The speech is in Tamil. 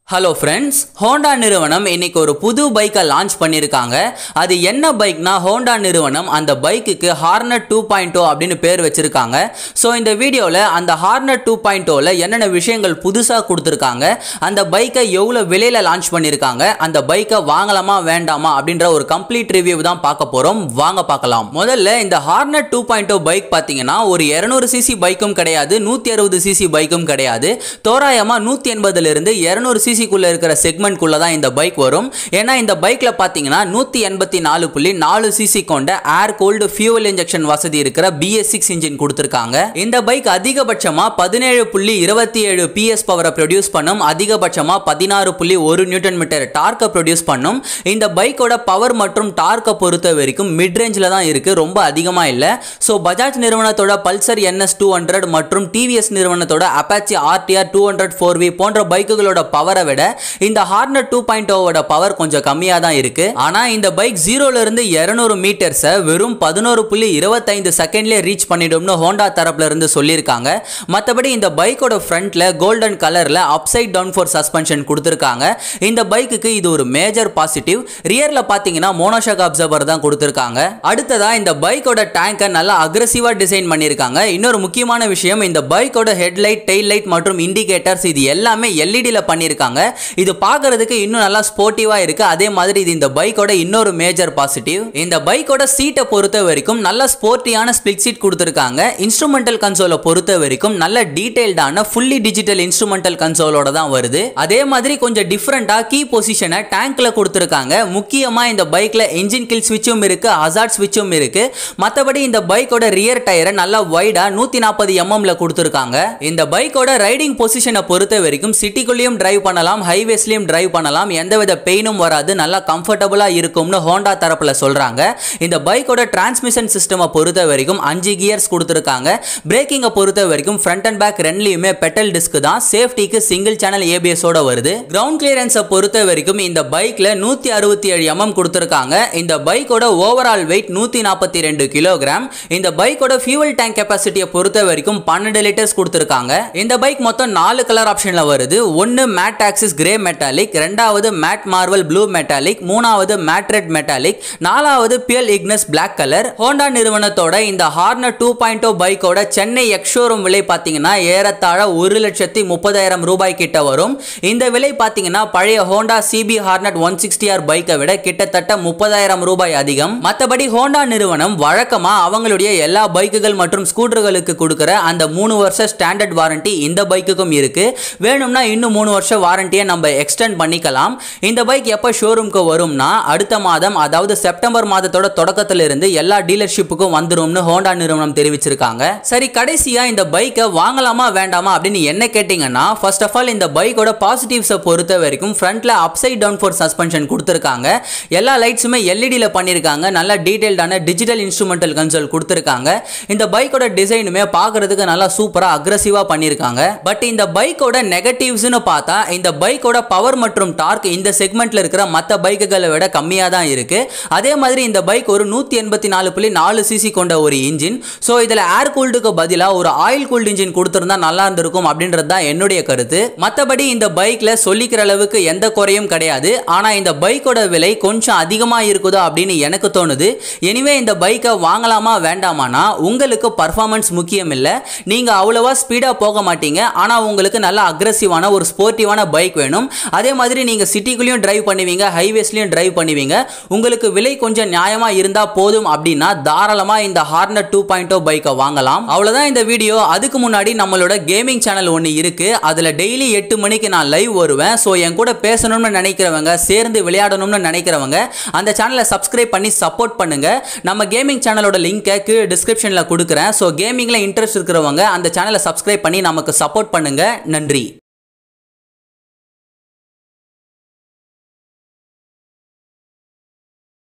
ஹலோ ஃப்ரெண்ட்ஸ் ஹோண்டா நிறுவனம் இன்னைக்கு ஒரு புது பைக்கை லான்ச் பண்ணியிருக்காங்க அது என்ன பைக்னா ஹோண்டா நிறுவனம் அந்த பைக்குக்கு ஹார்னட் டூ பாயிண்ட் அப்படின்னு பேர் வச்சிருக்காங்க ஸோ இந்த வீடியோவில் அந்த ஹார்னட் டூ பாயிண்ட் என்னென்ன விஷயங்கள் புதுசாக கொடுத்துருக்காங்க அந்த பைக்கை எவ்வளோ விலையில் லான்ச் பண்ணியிருக்காங்க அந்த பைக்கை வாங்கலாமா வேண்டாமா அப்படின்ற ஒரு கம்ப்ளீட் ரிவ்யூ தான் பார்க்க போகிறோம் வாங்க பார்க்கலாம் முதல்ல இந்த ஹார்னட் டூ பாயிண்ட் பைக் பார்த்தீங்கன்னா ஒரு இரநூறு சிசி பைக்கும் கிடையாது நூற்றி அறுபது சிசி பைக்கும் கிடையாது தோராயமாக நூற்றி எண்பதுலேருந்து இரநூறு சிசிக்குள்ளே இருக்கிற செக்மெண்ட்குள்ளே தான் இந்த பைக் வரும் ஏன்னா இந்த பைக்கில் பார்த்தீங்கன்னா நூற்றி எண்பத்தி நாலு புள்ளி நாலு சிசி கொண்ட ஏர் கோல்டு ஃபியூவல் இன்ஜெக்ஷன் வசதி இருக்கிற பிஎஸ் சிக்ஸ் இன்ஜின் கொடுத்துருக்காங்க இந்த பைக் அதிகபட்சமாக பதினேழு புள்ளி இருபத்தி ஏழு பிஎஸ் பவரை ப்ரொடியூஸ் பண்ணும் அதிகபட்சமாக பதினாறு புள்ளி ஒரு நியூட்டன் மீட்டர் டார்க்கை ப்ரொடியூஸ் பண்ணும் இந்த பைக்கோட பவர் மற்றும் டார்க்கை பொறுத்த வரைக்கும் மிட் ரேஞ்சில் தான் இருக்குது ரொம்ப அதிகமாக இல்லை ஸோ பஜாஜ் நிறுவனத்தோட பல்சர் என்எஸ் டூ ஹண்ட்ரட் மற்றும் டிவிஎஸ் நிறுவனத்தோட Apache RTR two hundred four V போன்ற பைக்குகளோட பவரை விட இந்த ஹார்னர் டூ பாயிண்ட் ஓவோட பவர் கொஞ்சம் கம்மியாக தான் இருக்கு ஆனால் இந்த பைக் ஜீரோல இருந்து இரநூறு மீட்டர்ஸை வெறும் பதினோரு புள்ளி இருபத்தைந்து செகண்ட்லேயே ரீச் பண்ணிடும்னு ஹோண்டா தரப்புல இருந்து சொல்லியிருக்காங்க மற்றபடி இந்த பைக்கோட ஃப்ரண்ட்ல கோல்டன் கலர்ல அப்சைட் டவுன் ஃபோர் சஸ்பென்ஷன் கொடுத்துருக்காங்க இந்த பைக்குக்கு இது ஒரு மேஜர் பாசிட்டிவ் ரியர்ல பார்த்தீங்கன்னா மோனோஷாக் அப்சர்வர் தான் கொடுத்துருக்காங்க அடுத்ததா இந்த பைக்கோட டேங்கை நல்லா அக்ரெசிவா டிசைன் பண்ணியிருக்காங்க இன்னொரு முக்கியமான விஷயம் இந்த பைக்கோட ஹெட்லைட் டெயில் லைட் மற்றும் இண்டிகேட்டர்ஸ் இது எல்லாமே எல்இடியில் பண்ணியிருக்காங்க இது பார்க்கறதுக்கு இன்னும் நல்லா ஸ்போர்ட்டிவாக இருக்கு அதே மாதிரி இது இந்த பைக்கோட இன்னொரு மேஜர் பாசிட்டிவ் இந்த பைக்கோட சீட்டை பொறுத்த வரைக்கும் நல்ல ஸ்போர்ட்டியான ஸ்பிளிட் சீட் கொடுத்துருக்காங்க இன்ஸ்ட்ருமெண்டல் கன்சோலை பொறுத்த வரைக்கும் நல்ல டீடைல்டான ஃபுல்லி டிஜிட்டல் இன்ஸ்ட்ருமெண்டல் கன்சோலோட தான் வருது அதே மாதிரி கொஞ்சம் டிஃப்ரெண்டாக கீ பொசிஷனை டேங்க்ல கொடுத்துருக்காங்க முக்கியமாக இந்த பைக்கில் என்ஜின் கில் ஸ்விட்சும் இருக்கு அசாட் ஸ்விட்சும் இருக்கு மற்றபடி இந்த பைக்கோட ரியர் டயரை நல்லா வைடா நூற்றி நாற்பது எம்எம்ல கொடுத்துருக்காங்க இந்த பைக்கோட ரைடிங் பொசிஷனை பொறுத்த வரைக்கும் சிட்டிக்குள்ளேயும் டிரைவ் பண்ணலாம் ஹைவேஸ்லையும் டிரைவ் பண்ணலாம் எந்தவித பெயினும் வராது நல்லா கம்ஃபர்டபுளாக இருக்கும்னு ஹோண்டா தரப்பில் சொல்கிறாங்க இந்த பைக்கோட டிரான்ஸ்மிஷன் சிஸ்டமை பொறுத்த வரைக்கும் அஞ்சு கியர்ஸ் கொடுத்துருக்காங்க பிரேக்கிங்கை பொறுத்த வரைக்கும் ஃப்ரண்ட் அண்ட் பேக் ரெண்டுலையுமே பெட்டல் டிஸ்க் தான் சேஃப்டிக்கு சிங்கிள் சேனல் ஏபிஎஸோட வருது கிரவுண்ட் கிளியரன்ஸை பொறுத்த வரைக்கும் இந்த பைக்கில் நூற்றி அறுபத்தி ஏழு எம்எம் கொடுத்துருக்காங்க இந்த பைக்கோட ஓவரால் வெயிட் நூற்றி நாற்பத்தி ரெண்டு கிலோகிராம் இந்த பைக்கோட ஃபியூவல் டேங்க் கெப்பாசிட்டியை பொறுத்த வரைக்கும் பன்னெண்டு லிட்டர்ஸ் கொடுத்துருக்காங்க இந்த பைக் மொத்தம் நாலு கலர் ஆப்ஷனில் வருது ஒன்று மேட் ஆக்சிஸ் கிரே மெட்டாலிக் ரெண்டாவது மேட் மார்வல் ப்ளூ மெட்டாலிக் மூணாவது மேட் ரெட் மெட்டாலிக் நாலாவது pearl igneous black colour Honda நிறுவனத்தோட இந்த ஹார்னர் டூ பாயிண்ட் ஓ பைக்கோட சென்னை எக்ஷோரூம் விலை பார்த்தீங்கன்னா ஏறத்தாழ ஒரு லட்சத்தி முப்பதாயிரம் ரூபாய் கிட்ட வரும் இந்த விலை பார்த்தீங்கன்னா பழைய Honda CB Hornet one sixty R பைக்கை விட கிட்டத்தட்ட முப்பதாயிரம் ரூபாய் அதிகம் மற்றபடி ஹோண்டா நிறுவனம் வழக்கமா அவங்களுடைய எல்லா பைக்குகள் மற்றும் ஸ்கூட்டர்களுக்கு கொடுக்குற அந்த மூணு வருஷ ஸ்டாண்டர்ட் வாரண்டி இந்த பைக்குக்கும் இருக்கு வேணும்னா இன்னும் மூணு வருஷம் வாரண்டியை நம்ம எக்ஸ்டெண்ட் பண்ணிக்கலாம் இந்த பைக் எப்போ ஷோரூம்க்கு வரும்னா அடுத்த மாதம் அதாவது செப்டம்பர் மாதத்தோட தொடக்கத்துல இருந்து எல்லா டீலர்ஷிப்புக்கும் வந்துரும்னு ஹோண்டா நிறுவனம் தெரிவிச்சிருக்காங்க சரி கடைசியா இந்த பைக்கை வாங்கலாமா வேண்டாமா அப்படின்னு என்ன கேட்டிங்கன்னா ஃபர்ஸ்ட் ஆஃப் ஆல் இந்த பைக்கோட பாசிட்டிவ்ஸை பொறுத்த வரைக்கும் ஃப்ரண்ட்ல அப்சைட் டவுன் ஃபோர் சஸ்பென்ஷன் கொடுத்துருக்காங்க எல்லா லைட்ஸுமே எல்இடியில் பண்ணியிருக்காங்க நல்லா டீடைல்டான டிஜிட்டல் இன்ஸ்ட்ருமெண்டல் கன்சோல் கொடுத்துருக்காங்க இந்த பைக்கோட டிசைனுமே பார்க்கறதுக்கு நல்லா சூப்பராக அக்ரஸிவாக பண்ணியிருக்காங்க பட் இந்த பைக்கோட நெகட்டிவ்ஸ்னு பார்த்தா இந்த பைக்கோட பவர் மற்றும் டார்க் இந்த செக்மெண்ட்ல இருக்கிற மற்ற பைக்குகளை விட கம்மியாக தான் இருக்கு அதே மாதிரி இந்த பைக் ஒரு நூற்றி எண்பத்தி நாலு புள்ளி நாலு சிசி கொண்ட ஒரு இன்ஜின் ஸோ இதில் ஏர் கூல்டுக்கு பதிலாக ஒரு ஆயில் கூல்டு இன்ஜின் கொடுத்துருந்தா நல்லா இருந்திருக்கும் அப்படின்றது தான் என்னுடைய கருத்து மற்றபடி இந்த பைக்கில் சொல்லிக்கிற அளவுக்கு எந்த குறையும் கிடையாது ஆனால் இந்த பைக்கோட விலை கொஞ்சம் அதிகமாக இருக்குதோ அப்படின்னு எனக்கு தோணுது எனிவே இந்த பைக்கை வாங்கலாமா வேண்டாமானா உங்களுக்கு பர்ஃபார்மன்ஸ் முக்கியம் இல்லை நீங்கள் அவ்வளோவா ஸ்பீடாக போக மாட்டீங்க ஆனால் உங்களுக்கு நல்ல அக்ரெசிவான ஒரு ஸ்போர்ட்டிவான பைக் வேணும் அதே மாதிரி நீங்கள் சிட்டிக்குள்ளேயும் டிரைவ் பண்ணுவீங்க ஹைவேஸ்லையும் டிரைவ் பண்ணுவீங்க உங்களுக்கு விலை கொஞ்சம் நியாயமாக இருந்தால் போதும் அப்படின்னா தாராளமாக இந்த ஹார்னர் டூ பாயிண்ட் ஓ பைக்கை வாங்கலாம் அவ்வளோதான் இந்த வீடியோ அதுக்கு முன்னாடி நம்மளோட கேமிங் சேனல் ஒன்று இருக்குது அதில் டெய்லி எட்டு மணிக்கு நான் லைவ் வருவேன் ஸோ என் கூட பேசணும்னு நினைக்கிறவங்க சேர்ந்து விளையாடணும்னு நினைக்கிறவங்க அந்த சேனலை சப்ஸ்கிரைப் பண்ணி சப்போர்ட் பண்ணுங்க நம்ம கேமிங் சேனலோட லிங்கை கீழே டிஸ்கிரிப்ஷனில் கொடுக்குறேன் ஸோ கேமிங்கில் இன்ட்ரெஸ்ட் இருக்கிறவங்க அந்த சேனலை சப்ஸ்கிரைப் பண்ணி நமக்கு சப்போர்ட் பண்ணுங்க நன்றி